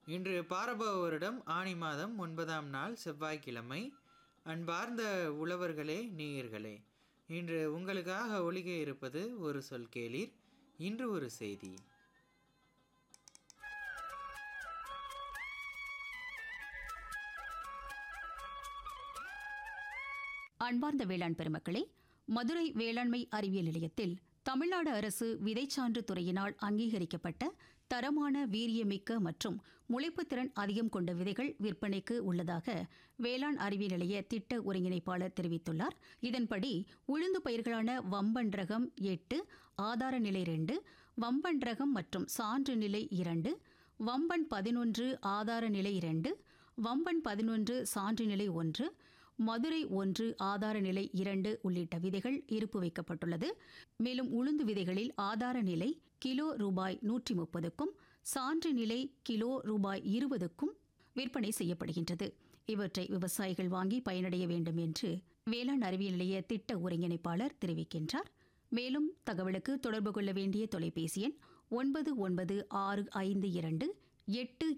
இன்று பாரபவ வருடம் ஆனி மாதம் ஒன்பதாம் நாள் செவ்வாய்க்கிழமை அன்பார்ந்த உழவர்களே நேயர்களே இன்று உங்களுக்காக ஒலிக்க இருப்பது ஒரு சொல் கேளீர் இன்று ஒரு செய்தி அன்பார்ந்த வேளாண் பெருமக்களே மதுரை வேளாண்மை அறிவியல் நிலையத்தில் தமிழ்நாடு அரசு விதைச்சான்று துறையினால் அங்கீகரிக்கப்பட்ட தரமான வீரியமிக்க மற்றும் முளைப்புத்திறன் அதிகம் கொண்ட விதைகள் விற்பனைக்கு உள்ளதாக வேளாண் அறிவியல் நிலைய திட்ட ஒருங்கிணைப்பாளர் தெரிவித்துள்ளார் இதன்படி உளுந்து பயிர்களான வம்பன் ரகம் எட்டு ஆதார நிலை ரெண்டு வம்பன் ரகம் மற்றும் சான்று நிலை இரண்டு வம்பன் பதினொன்று ஆதார நிலை இரண்டு வம்பன் பதினொன்று சான்று நிலை ஒன்று மதுரை ஒன்று ஆதார நிலை இரண்டு உள்ளிட்ட விதைகள் இருப்பு வைக்கப்பட்டுள்ளது மேலும் உளுந்து விதைகளில் ஆதார நிலை கிலோ ரூபாய் நூற்றி முப்பதுக்கும் சான்று நிலை கிலோ ரூபாய் இருபதுக்கும் விற்பனை செய்யப்படுகின்றது இவற்றை விவசாயிகள் வாங்கி பயனடைய வேண்டும் என்று வேளாண் அறிவியல் நிலைய திட்ட ஒருங்கிணைப்பாளர் தெரிவிக்கின்றார் மேலும் தகவலுக்கு தொடர்பு கொள்ள வேண்டிய தொலைபேசி எண் ஒன்பது ஒன்பது ஆறு ஐந்து இரண்டு எட்டு